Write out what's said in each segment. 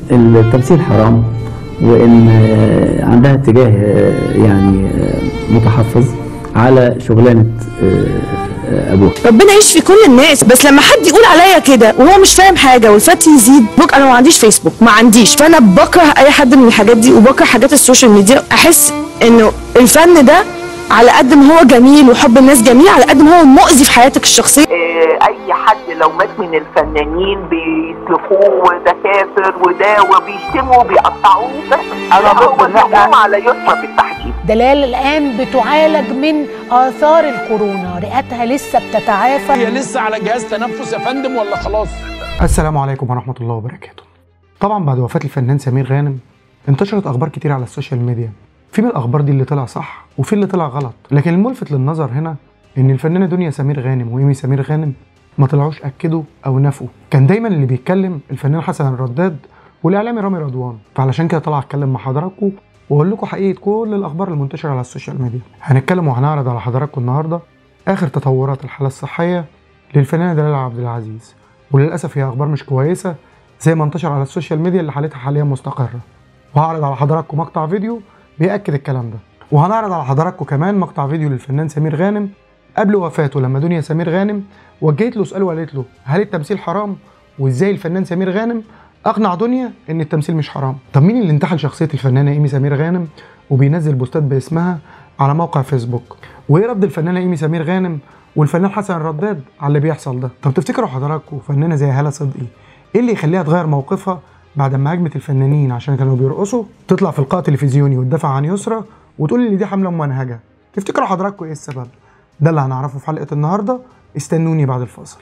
التمثيل حرام وان آه، عندها اتجاه آه، يعني آه، متحفظ على شغلانه آه، آه، ابوها ربنا يشفي كل الناس بس لما حد يقول عليا كده وهو مش فاهم حاجه والفتي يزيد بوك انا ما عنديش فيسبوك ما عنديش فانا بكره اي حد من الحاجات دي وبكره حاجات السوشيال ميديا احس انه الفن ده على قد ما هو جميل وحب الناس جميل على قد ما هو مؤذي في حياتك الشخصيه آه، اي حد لو مات من الفنانين بيسلخوه وده كافر وده وبيشتموا وبيقطعوه انا ضد ان احنا على يسرى بالتحديد دلال الآن بتعالج من آثار الكورونا رئتها لسه بتتعافى هي لسه على جهاز تنفس يا فندم ولا خلاص السلام عليكم ورحمة الله وبركاته طبعا بعد وفاة الفنان سمير غانم انتشرت أخبار كتير على السوشيال ميديا في من الأخبار دي اللي طلع صح وفي اللي طلع غلط لكن الملفت للنظر هنا إن الفنانة دنيا سمير غانم وإيمي سمير غانم ما طلعوش أكدوا أو نفوا كان دايما اللي بيتكلم الفنان حسن الرداد والإعلامي رامي رضوان فعلشان كده طلع أتكلم مع حضراتكم وأقول لكم حقيقة كل الأخبار المنتشرة على السوشيال ميديا هنتكلم وهنعرض على حضراتكم النهاردة آخر تطورات الحالة الصحية للفنانة دلال عبد العزيز وللاسف هي اخبار مش كويسه زي ما انتشر على السوشيال ميديا اللي حالتها حاليا مستقره وهعرض على حضراتكم مقطع فيديو بياكد الكلام ده وهنعرض على حضراتكم كمان مقطع فيديو للفنان سمير غانم قبل وفاته لما دنيا سمير غانم وجهت له سؤال وقالت له هل التمثيل حرام وازاي الفنان سمير غانم اقنع دنيا ان التمثيل مش حرام طب مين اللي انتحل شخصيه الفنانه ايمي سمير غانم وبينزل بوستات باسمها على موقع فيسبوك وايه رد الفنانه ايمي سمير غانم والفنان حسن الرداد على اللي بيحصل ده طب تفتكروا حضراتكم فنانه زي هاله صدقي ايه اللي يخليها تغير موقفها بعد ما هاجمت الفنانين عشان كانوا بيرقصوا تطلع في لقاء تلفزيوني وتدافع عن يسرى وتقول ان دي حمله ممنهجه تفتكروا حضراتكم ايه السبب ده اللي هنعرفه في حلقه النهارده استنوني بعد الفاصل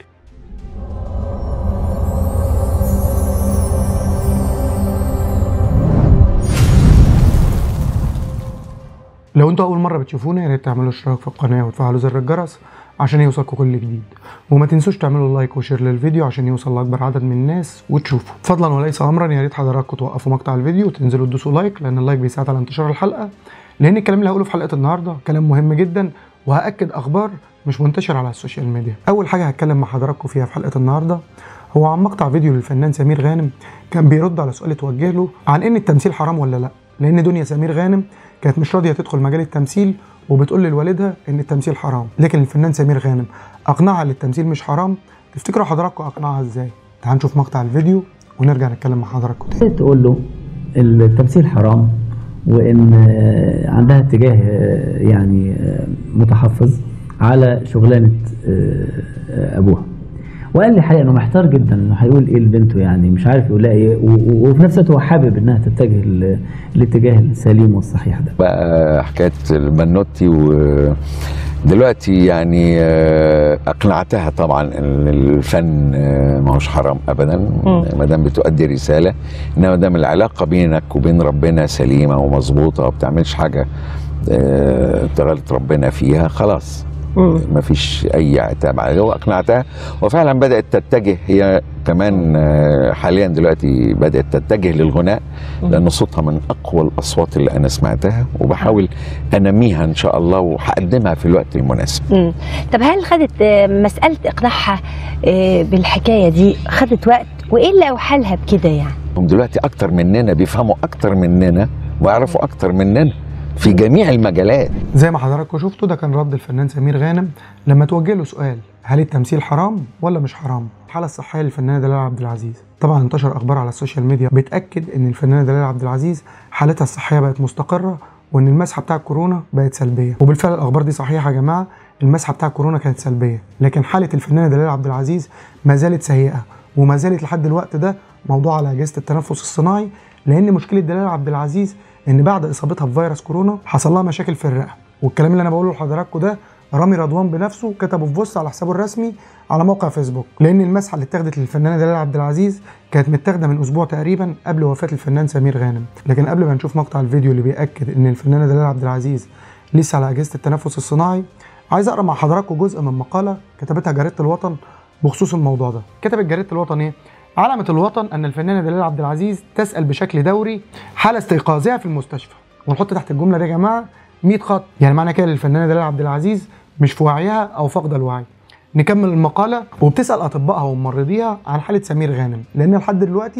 لو انتوا اول مره بتشوفونا يا ريت تعملوا اشتراك في القناه وتفعلوا زر الجرس عشان يوصلكم كل جديد وما تنسوش تعملوا لايك وشير للفيديو عشان يوصل لاكبر عدد من الناس وتشوفوا فضلا وليس امرا يا ريت حضراتكم توقفوا مقطع الفيديو وتنزلوا تدوسوا لايك لان اللايك بيساعد على انتشار الحلقه لان الكلام اللي هقوله في حلقه النهارده كلام مهم جدا وهاكد اخبار مش منتشره على السوشيال ميديا اول حاجه هتكلم مع حضراتكم فيها في حلقه النهارده هو عن مقطع فيديو للفنان سمير غانم كان بيرد على سؤال اتوجه له عن ان التمثيل حرام ولا لا لان دنيا سمير غانم كانت مش راضيه تدخل مجال التمثيل وبتقول لوالدها ان التمثيل حرام لكن الفنان سمير غانم اقنعها ان التمثيل مش حرام تفتكروا حضراتكم اقنعها ازاي تعالوا نشوف مقطع الفيديو ونرجع نتكلم مع حضراتكم تاني تقول له التمثيل حرام وان آه، عندها اتجاه آه، يعني آه، متحفظ على شغلانه آه، آه، ابوها وقال لي الحقيقه انه محتار جدا انه هيقول ايه لبنته يعني مش عارف يقول لها ايه و- و- وفي نفس الوقت هو حابب انها تتجه ال- الاتجاه السليم والصحيح ده بقى حكايه البنوتي ودلوقتي يعني آه، اقنعتها طبعا ان الفن آه، ما هوش حرام ابدا ما دام بتؤدي رساله انما ما دام العلاقه بينك وبين ربنا سليمه ومظبوطه وما بتعملش حاجه آه، تغلط ربنا فيها خلاص ما فيش اي عتاب عليها واقنعتها وفعلا بدات تتجه هي كمان آه، حاليا دلوقتي بدات تتجه للغناء لان صوتها من اقوى الاصوات اللي انا سمعتها وبحاول انميها ان شاء الله وهقدمها في الوقت المناسب مم. طب هل خدت آه، مسألة إقناعها آه، بالحكاية دي خدت وقت وإيه اللي أوحالها بكده يعني؟ هم دلوقتي اكتر مننا بيفهموا اكتر مننا ويعرفوا اكتر مننا في جميع المجالات زي ما حضراتكم شفتوا ده كان رد الفنان سمير غانم لما توجه له سؤال هل التمثيل حرام ولا مش حرام الحاله الصحيه للفنانه دلال عبد العزيز طبعا انتشر اخبار على السوشيال ميديا بتاكد ان الفنانه دلال عبد العزيز حالتها الصحيه بقت مستقره وان المسحه بتاع الكورونا بقت سلبيه وبالفعل الاخبار دي صحيحه يا جماعه المسحه بتاع الكورونا كانت سلبيه لكن حاله الفنانه دلال عبد العزيز ما زالت سيئه وما زالت لحد الوقت ده موضوع على اجهزه التنفس الصناعي لان مشكله دلال عبد العزيز ان بعد اصابتها بفيروس كورونا حصل لها مشاكل في الرئه والكلام اللي انا بقوله لحضراتكم ده رامي رضوان بنفسه كتبه في بوست على حسابه الرسمي على موقع فيسبوك لان المسحه اللي اتاخدت للفنانه دلال عبد العزيز كانت متاخده من اسبوع تقريبا قبل وفاه الفنان سمير غانم لكن قبل ما نشوف مقطع الفيديو اللي بياكد ان الفنانه دلال عبد العزيز لسه على اجهزه التنفس الصناعي عايز اقرا مع حضراتكم جزء من مقاله كتبتها جريده الوطن بخصوص الموضوع ده كتبت جريده الوطن ايه علمت الوطن ان الفنانه دلال عبد العزيز تسال بشكل دوري حاله استيقاظها في المستشفى ونحط تحت الجمله دي يا جماعه 100 خط يعني معنى كده الفنانه دلال عبد العزيز مش في وعيها او فاقده الوعي نكمل المقاله وبتسال اطبائها وممرضيها عن حاله سمير غانم لان لحد دلوقتي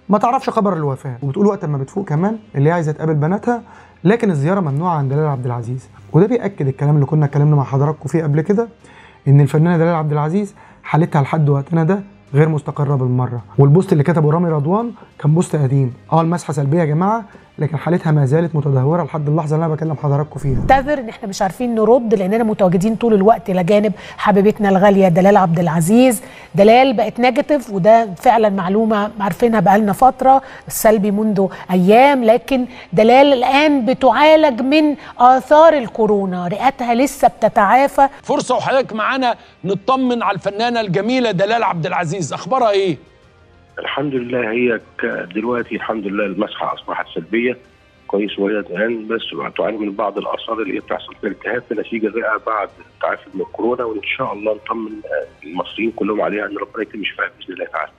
ما تعرفش خبر الوفاه وبتقول وقت ما بتفوق كمان اللي هي عايزه تقابل بناتها لكن الزياره ممنوعه عند دلال عبد العزيز وده بياكد الكلام اللي كنا اتكلمنا مع حضراتكم فيه قبل كده ان الفنانه دلال عبد العزيز حالتها لحد وقتنا ده غير مستقره بالمره والبوست اللي كتبه رامي رضوان كان بوست قديم اه المسحه سلبيه يا جماعه لكن حالتها ما زالت متدهوره لحد اللحظه اللي انا بكلم حضراتكم فيها نعتذر ان احنا مش عارفين نرد لاننا متواجدين طول الوقت الى جانب حبيبتنا الغاليه دلال عبد العزيز دلال بقت نيجاتيف وده فعلا معلومه عارفينها بقالنا فتره السلبي منذ ايام لكن دلال الان بتعالج من اثار الكورونا رئتها لسه بتتعافى فرصه وحضرتك معانا نطمن على الفنانه الجميله دلال عبد العزيز اخبارها ايه الحمد لله هي ك- دلوقتي الحمد لله المسحه اصبحت سلبيه كويس وهي الان بس تعاني من بعض الاثار اللي هي بتحصل في الالتهاب في نتيجه الرئه بعد التعافي من الكورونا وان شاء الله نطمن آه، المصريين كلهم عليها ان ربنا يتم شفاها باذن الله تعالى.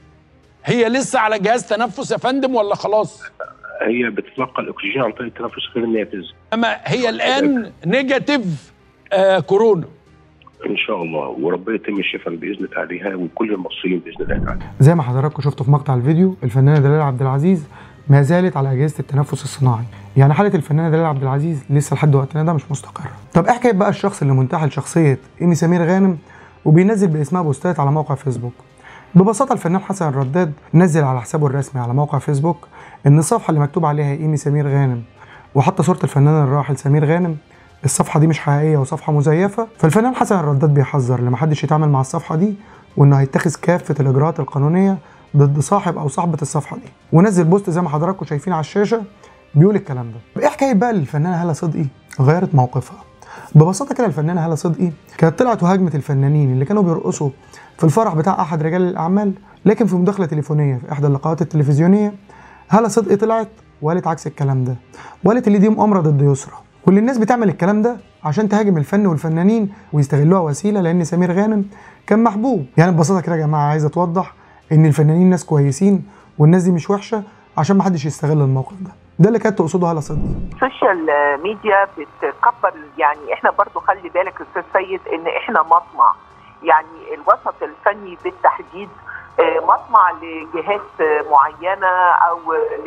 هي لسه على جهاز تنفس يا فندم ولا خلاص هي بتتلقى الاكسجين عن طريق التنفس غير النافذ اما هي الان نيجاتيف آه كورونا ان شاء الله وربنا يتم الشفاء باذن الله عليها وكل المصريين باذن الله تعالى. زي ما حضراتكم شفتوا في مقطع الفيديو الفنانه دلال عبد العزيز ما زالت على اجهزه التنفس الصناعي يعني حاله الفنانه دلال عبد العزيز لسه لحد وقتنا ده مش مستقره طب ايه حكايه بقى الشخص اللي منتحل شخصيه ايمي سمير غانم وبينزل باسمها بوستات على موقع فيسبوك ببساطه الفنان حسن الرداد نزل على حسابه الرسمي على موقع فيسبوك ان الصفحه اللي مكتوب عليها ايمي سمير غانم وحتى صوره الفنان الراحل سمير غانم الصفحه دي مش حقيقيه وصفحه مزيفه فالفنان حسن الرداد بيحذر ان محدش يتعامل مع الصفحه دي وانه هيتخذ كافه الاجراءات القانونيه ضد صاحب او صاحبه الصفحه دي ونزل بوست زي ما حضراتكم شايفين على الشاشه بيقول الكلام ده ايه حكايه بقى الفنانه هاله صدقي غيرت موقفها ببساطه كده الفنانه هاله صدقي كانت طلعت وهاجمت الفنانين اللي كانوا بيرقصوا في الفرح بتاع احد رجال الاعمال لكن في مداخله تليفونيه في احدى اللقاءات التلفزيونيه هاله صدقي طلعت وقالت عكس الكلام ده وقالت اللي دي مؤامره ضد يسرى كل الناس بتعمل الكلام ده عشان تهاجم الفن والفنانين ويستغلوها وسيله لان سمير غانم كان محبوب يعني ببساطه كده يا جماعه عايزه توضح ان الفنانين ناس كويسين والناس دي مش وحشه عشان ما حدش يستغل الموقف ده ده اللي كانت تقصده هاله صدقي السوشيال ميديا بتكبر يعني احنا برضو خلي بالك استاذ سيد ان احنا مطمع يعني الوسط الفني بالتحديد آه، مطمع لجهات آه، معينه او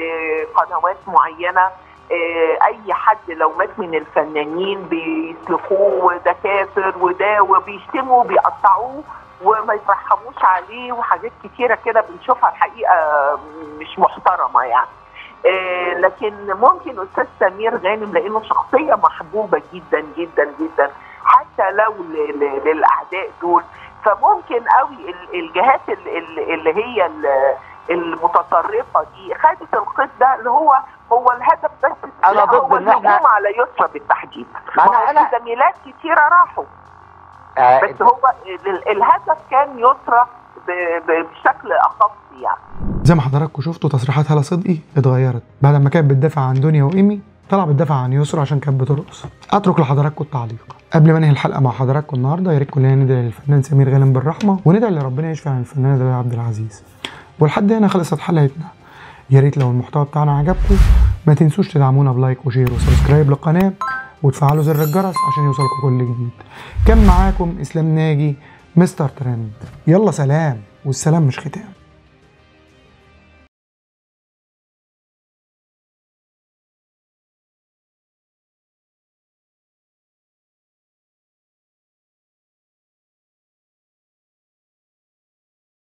لقنوات معينه آه، اي حد لو مات من الفنانين بيسلخوه وده كافر وده وبيشتموا وبيقطعوه وما يترحموش عليه وحاجات كتيره كده بنشوفها الحقيقه مش محترمه يعني آه، لكن ممكن استاذ سمير غانم لانه شخصيه محبوبه جدا جدا جدا حتى لو ل- ل- للاعداء دول فممكن قوي ال- الجهات ال- ال- اللي هي ال- المتطرفه دي خدت القيد ده اللي هو هو الهدف بس أنا لا، ضد هو إن إحنا- الهجوم على يسرى بالتحديد ما أنا- ما هو أنا- في زميلات كتيره راحوا آه، بس هو ال- الهدف كان يسرى ب- ب- بشكل اخص يعني زي ما حضراتكم شفتوا تصريحات هاله صدقي اتغيرت بعد ما كانت بتدافع عن دنيا وايمي طلع بتدافع عن يسرا عشان كانت بترقص اترك لحضراتكم التعليق قبل ما انهي الحلقه مع حضراتكم النهارده يا ريت كلنا ندعي للفنان سمير غانم بالرحمه وندعي لربنا يشفي عن الفنانه دلال عبد العزيز ولحد هنا خلصت حلقتنا يا ريت لو المحتوى بتاعنا عجبكم ما تنسوش تدعمونا بلايك وشير وسبسكرايب للقناه وتفعلوا زر الجرس عشان يوصلكم كل جديد كان معاكم اسلام ناجي مستر ترند يلا سلام والسلام مش ختام